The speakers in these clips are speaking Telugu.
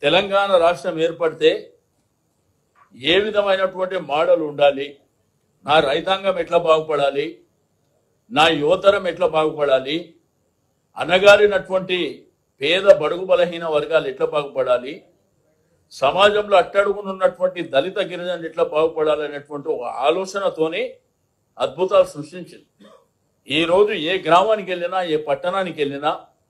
తెలంగాణ రాష్ట్రం ఏర్పడితే ఏ విధమైనటువంటి మోడల్ ఉండాలి నా రైతాంగం ఎట్లా బాగుపడాలి నా యువతరం ఎట్లా బాగుపడాలి అనగారినటువంటి పేద బడుగు బలహీన వర్గాలు ఎట్లా బాగుపడాలి సమాజంలో అట్టడుగునున్నటువంటి దళిత గిరిజనులు ఎట్లా బాగుపడాలనేటువంటి ఒక ఆలోచనతోనే అద్భుతాలు సృష్టించింది ఈ రోజు ఏ గ్రామానికి వెళ్ళినా ఏ పట్టణానికి వెళ్ళినా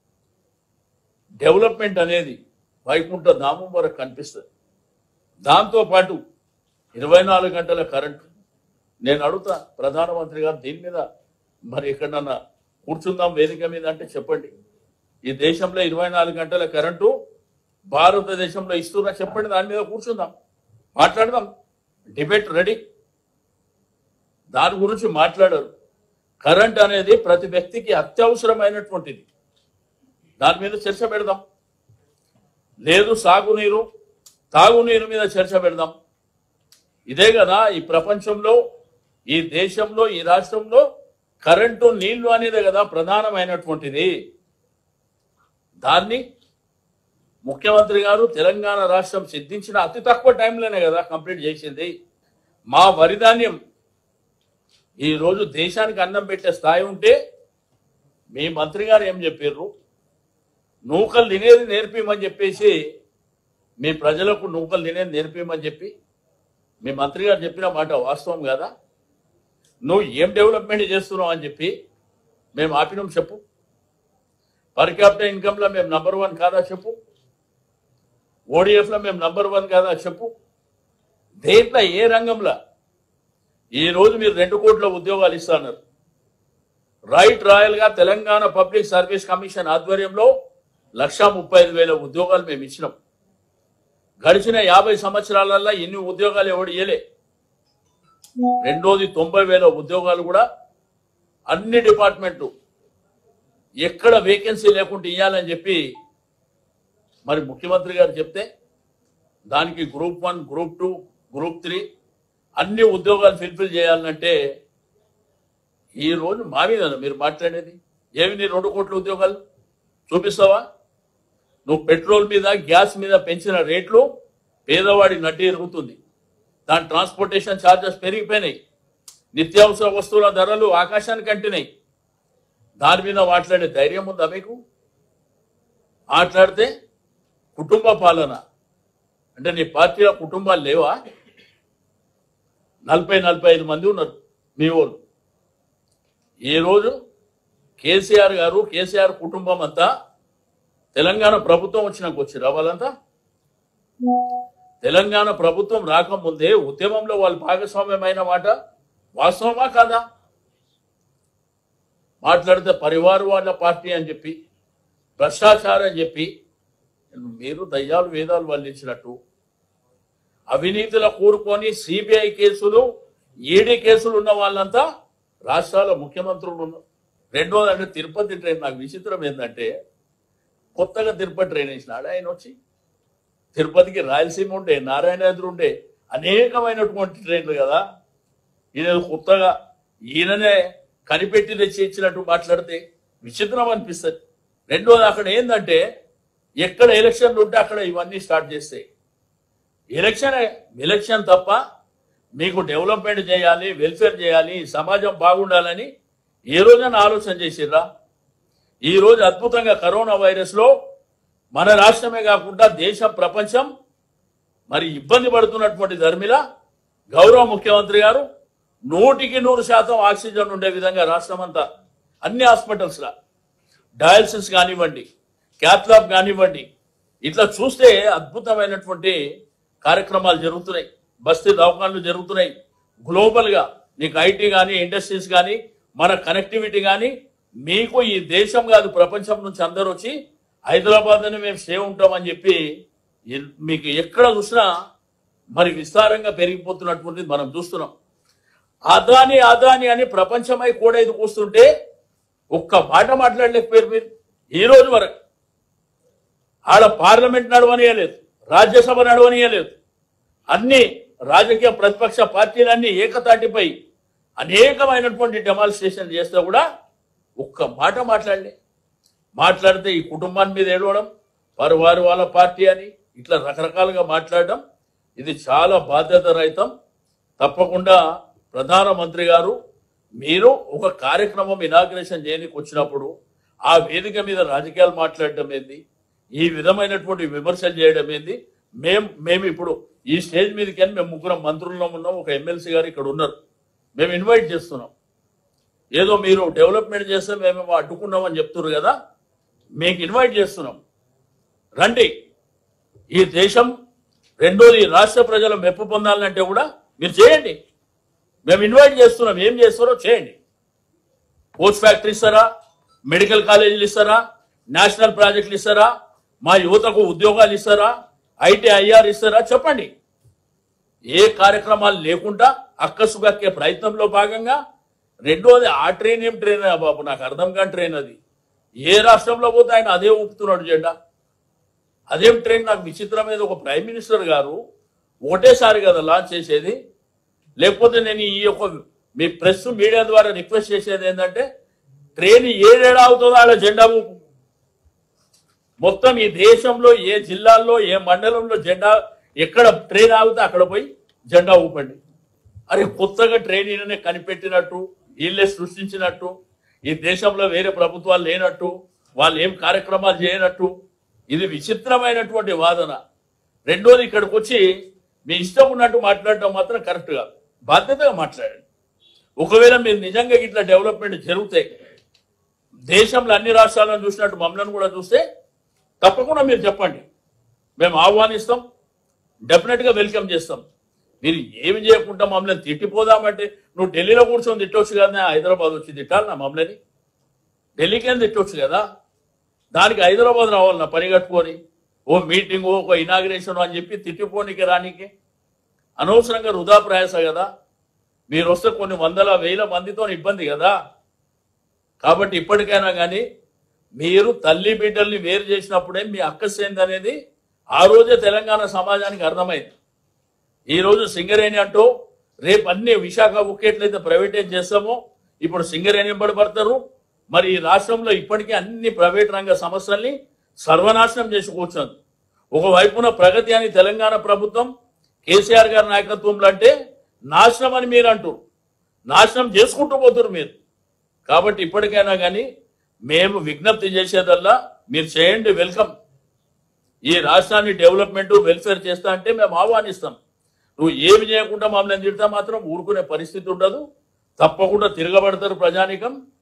డెవలప్మెంట్ అనేది వైకుంఠ ధామం వరకు కనిపిస్తుంది దాంతోపాటు ఇరవై నాలుగు గంటల కరెంటు నేను అడుగుతా ప్రధానమంత్రి గారు దీని మీద మరి ఎక్కడన్నా కూర్చుందాం వేదిక మీద అంటే చెప్పండి ఈ దేశంలో ఇరవై నాలుగు గంటల కరెంటు భారతదేశంలో ఇస్తున్నా చెప్పండి దాని మీద కూర్చుందాం మాట్లాడదాం డిబేట్ రెడీ దాని గురించి మాట్లాడరు కరెంట్ అనేది ప్రతి వ్యక్తికి అత్యవసరమైనటువంటిది దాని మీద చర్చ పెడదాం లేదు సాగునీరు తాగునీరు మీద చర్చ పెడదాం ఇదే కదా ఈ ప్రపంచంలో ఈ దేశంలో ఈ రాష్ట్రంలో కరెంటు నీళ్లు అనేదే కదా ప్రధానమైనటువంటిది దాన్ని ముఖ్యమంత్రి గారు తెలంగాణ రాష్ట్రం సిద్ధించిన అతి తక్కువ టైంలోనే కదా కంప్లీట్ చేసింది మా వరిధాన్యం ఈ రోజు దేశానికి అన్నం పెట్టే స్థాయి ఉంటే మీ మంత్రి గారు ఏం చెప్పారు నూకలు తినేది నేర్పిమని చెప్పేసి మీ ప్రజలకు నూకలు తినేది నేర్పిమని చెప్పి మీ మంత్రి గారు చెప్పిన మాట వాస్తవం కదా నువ్వు ఏం డెవలప్మెంట్ చేస్తున్నావు అని చెప్పి మేము ఆపినాం చెప్పు పర్ క్యాపిటల్ ఇన్కమ్లో మేము నంబర్ వన్ కాదా చెప్పు ఓడిఎఫ్లో మేము నంబర్ వన్ కాదా చెప్పు దేంట్లో ఏ రంగంలో ఈ రోజు మీరు రెండు కోట్ల ఉద్యోగాలు ఇస్తున్నారు రైట్ రాయల్ గా తెలంగాణ పబ్లిక్ సర్వీస్ కమిషన్ ఆధ్వర్యంలో లక్షా ముప్పై ఐదు వేల ఉద్యోగాలు మేము ఇచ్చినాం గడిచిన యాభై సంవత్సరాలలో ఎన్ని ఉద్యోగాలు ఎవడు ఇయ్యలే రెండోది తొంభై వేల ఉద్యోగాలు కూడా అన్ని డిపార్ట్మెంట్లు ఎక్కడ వేకెన్సీ లేకుండా ఇవ్వాలని చెప్పి మరి ముఖ్యమంత్రి గారు చెప్తే దానికి group one group two group three అన్ని ఉద్యోగాలు ఫిల్ఫిల్ చేయాలంటే ఈ రోజు మా మీద మీరు మాట్లాడేది ఏవి నీ రెండు కోట్ల ఉద్యోగాలు చూపిస్తావా నువ్వు పెట్రోల్ మీద గ్యాస్ మీద పెంచిన రేట్లు పేదవాడి నడ్డి ఎరుగుతుంది దాని ట్రాన్స్పోర్టేషన్ ఛార్జెస్ పెరిగిపోయినాయి నిత్యావసర వస్తువుల ధరలు ఆకాశానికి అంటినాయి దాని మీద మాట్లాడే ధైర్యం ఉందా మీకు మాట్లాడితే కుటుంబ పాలన అంటే నీ పార్టీలో కుటుంబాలు లేవా నలభై నలభై ఐదు మంది ఉన్నారు మీ వాళ్ళు ఈరోజు కేసీఆర్ గారు కేసీఆర్ కుటుంబం అంతా తెలంగాణ ప్రభుత్వం వచ్చినాక వచ్చిరా వాళ్ళంతా తెలంగాణ ప్రభుత్వం రాకముందే ఉద్యమంలో వాళ్ళు భాగస్వామ్యమైన మాట వాస్తవమా కాదా మాట్లాడితే పరివారు వాళ్ళ పార్టీ అని చెప్పి భ్రష్టాచారం అని చెప్పి మీరు దయ్యాలు వేదాలు వల్లించినట్టు అవినీతిలో కూరుకొని సిబిఐ కేసులు ఈడీ కేసులు ఉన్న వాళ్ళంతా రాష్ట్రాల ముఖ్యమంత్రులు ఉన్నారు రెండోది అంటే తిరుపతి ట్రైన్ నాకు విచిత్రం ఏంటంటే కొత్తగా తిరుపతి ట్రైన్ వేసినాడు ఆయన వచ్చి తిరుపతికి రాయలసీమ ఉండే నారాయణాద్రి ఉండే అనేకమైనటువంటి ట్రైన్లు కదా ఈయన కొత్తగా ఈయననే కనిపెట్టి తెచ్చి ఇచ్చినట్టు మాట్లాడితే విచిత్రం అనిపిస్తుంది రెండోది అక్కడ ఏంటంటే ఎక్కడ ఎలక్షన్లు ఉంటే అక్కడ ఇవన్నీ స్టార్ట్ చేస్తాయి ఎలక్షన్ ఎలక్షన్ తప్ప మీకు డెవలప్మెంట్ చేయాలి వెల్ఫేర్ చేయాలి సమాజం బాగుండాలని ఏ రోజైనా ఆలోచన చేసిర్రా ఈ రోజు అద్భుతంగా కరోనా వైరస్ లో మన రాష్ట్రమే కాకుండా దేశం ప్రపంచం మరి ఇబ్బంది పడుతున్నటువంటి ధర్మిల గౌరవ ముఖ్యమంత్రి గారు నూటికి నూరు శాతం ఆక్సిజన్ ఉండే విధంగా రాష్ట్రం అంతా అన్ని హాస్పిటల్స్ లా డయాలసిస్ కానివ్వండి క్యాథ్లాబ్ కానివ్వండి ఇట్లా చూస్తే అద్భుతమైనటువంటి కార్యక్రమాలు జరుగుతున్నాయి బస్తీ దవాఖాన్లు జరుగుతున్నాయి గ్లోబల్ గా నీకు ఐటీ కానీ ఇండస్ట్రీస్ కానీ మన కనెక్టివిటీ కానీ మీకు ఈ దేశం కాదు ప్రపంచం నుంచి అందరూ వచ్చి హైదరాబాద్ అని మేము స్టే ఉంటామని చెప్పి ఎ- మీకు ఎక్కడ చూసినా మరి విస్తారంగా పెరిగిపోతున్నటువంటిది మనం చూస్తున్నాం అదాని అదాని అని ప్రపంచమై కూడా ఇది కూస్తుంటే ఒక్క మాట మాట్లాడలేకపోయారు మీరు ఈ రోజు వరకు ఆడ పార్లమెంట్ నడవనీయలేదు రాజ్యసభ నడవనీయలేదు అన్ని రాజకీయ ప్రతిపక్ష పార్టీలన్నీ ఏకతాటిపై అనేకమైనటువంటి డెమాన్స్ట్రేషన్ చేస్తే కూడా ఒక్క మాట మాట్లాడలే మాట్లాడితే ఈ కుటుంబాన్ని మీద ఏడవడం వారు వారు వాళ్ళ పార్టీ అని ఇట్లా రకరకాలుగా మాట్లాడడం ఇది చాలా బాధ్యత రహితం తప్పకుండా ప్రధానమంత్రి గారు మీరు ఒక కార్యక్రమం ఇనాగ్రేషన్ చేయడానికి వచ్చినప్పుడు ఆ వేదిక మీద రాజకీయాలు మాట్లాడడం ఏంది ఈ విధమైనటువంటి విమర్శలు చేయడం ఏంది మేం మేము ఇప్పుడు ఈ స్టేజ్ మీదకి మేము ముగ్గురం మంత్రుల్లో ఉన్నాం ఒక ఎమ్మెల్సీ గారు ఇక్కడ ఉన్నారు మేము ఇన్వైట్ చేస్తున్నాం ఏదో మీరు డెవలప్మెంట్ చేస్తే మేము అడ్డుకున్నామని చెప్తున్నారు కదా మీకు ఇన్వైట్ చేస్తున్నాం రండి ఈ దేశం రెండోది రాష్ట్ర ప్రజల మెప్పు పొందాలంటే కూడా మీరు చేయండి మేము ఇన్వైట్ చేస్తున్నాం ఏం చేస్తారో చేయండి పోస్ట్ ఫ్యాక్టరీ ఇస్తారా మెడికల్ కాలేజీలు ఇస్తారా నేషనల్ ప్రాజెక్టులు ఇస్తారా మా యువతకు ఉద్యోగాలు ఇస్తారా ఐటీ ఐఆర్ ఇస్తారా చెప్పండి ఏ కార్యక్రమాలు లేకుండా అక్కసుగక్కే ప్రయత్నంలో భాగంగా రెండోది ఆ ట్రైన్ ఏం ట్రైన్ బాబు నాకు అర్థం కాని ట్రైన్ అది ఏ రాష్ట్రంలో పోతే ఆయన అదే ఊపుతున్నాడు జెండా అదేం ట్రైన్ నాకు విచిత్రమైన ఒక ప్రైమ్ మినిస్టర్ గారు ఒకటేసారి కదా లాంచ్ చేసేది లేకపోతే నేను ఈ యొక్క మీ ప్రెస్ మీడియా ద్వారా రిక్వెస్ట్ చేసేది ఏంటంటే ట్రైన్ ఏడేడా అవుతుందో అలా జెండా ఊపు మొత్తం ఈ దేశంలో ఏ జిల్లాల్లో ఏ మండలంలో జెండా ఎక్కడ ట్రైన్ ఆగితే అక్కడ పోయి జెండా ఊపండి అరే కొత్తగా ట్రైన్ ఈయననే కనిపెట్టినట్టు వీళ్ళే సృష్టించినట్టు ఈ దేశంలో వేరే ప్రభుత్వాలు లేనట్టు వాళ్ళు ఏం కార్యక్రమాలు చేయనట్టు ఇది విచిత్రమైనటువంటి వాదన రెండోది ఇక్కడికి వచ్చి మీ ఇష్టం ఉన్నట్టు మాట్లాడటం మాత్రం కరెక్ట్ కాదు బాధ్యతగా మాట్లాడండి ఒకవేళ మీరు నిజంగా ఇట్లా డెవలప్మెంట్ జరుగుతాయి దేశంలో అన్ని రాష్ట్రాలను చూసినట్టు మమ్మల్ని కూడా చూస్తే తప్పకుండా మీరు చెప్పండి మేము ఆహ్వానిస్తాం డెఫినెట్గా వెల్కమ్ చేస్తాం మీరు ఏమి చేయకుండా మమ్మల్ని తిట్టిపోదామంటే నువ్వు ఢిల్లీలో కూర్చొని తిట్టొచ్చు కదా హైదరాబాద్ వచ్చి తిట్టాలన్నా మమ్మల్ని ఢిల్లీకి ఏం తిట్టొచ్చు కదా దానికి హైదరాబాద్ రావాలి నా పని కట్టుకొని ఓ మీటింగ్ ఒక ఇనాగ్రేషన్ అని చెప్పి తిట్టిపోనికి రానికి అనవసరంగా వృధా ప్రయాస కదా మీరు వస్తే కొన్ని వందల వేల మందితో ఇబ్బంది కదా కాబట్టి ఇప్పటికైనా కానీ మీరు తల్లి బిడ్డల్ని వేరు చేసినప్పుడే మీ అక్కసేంది అనేది ఆ రోజే తెలంగాణ సమాజానికి అర్థమైంది ఈ రోజు సింగరేణి అంటూ రేపు అన్ని విశాఖ ఉక్కు ఎట్లయితే ప్రైవేటైజ్ చేస్తామో ఇప్పుడు సింగరేణి వెంబడి పడతారు మరి ఈ రాష్ట్రంలో ఇప్పటికే అన్ని ప్రైవేట్ రంగ సమస్యల్ని సర్వనాశనం చేసి కూర్చుంది ఒకవైపున ప్రగతి అని తెలంగాణ ప్రభుత్వం కేసీఆర్ గారి నాయకత్వంలో అంటే నాశనం అని మీరు అంటారు నాశనం చేసుకుంటూ పోతున్నారు మీరు కాబట్టి ఇప్పటికైనా కానీ మేము విజ్ఞప్తి చేసేదల్లా మీరు చేయండి వెల్కమ్ ఈ రాష్ట్రాన్ని డెవలప్మెంట్ వెల్ఫేర్ చేస్తా అంటే మేము ఆహ్వానిస్తాం నువ్వు ఏమి చేయకుండా మమ్మల్ని తిడతా మాత్రం ఊరుకునే పరిస్థితి ఉండదు తప్పకుండా తిరగబడతారు ప్రజానికం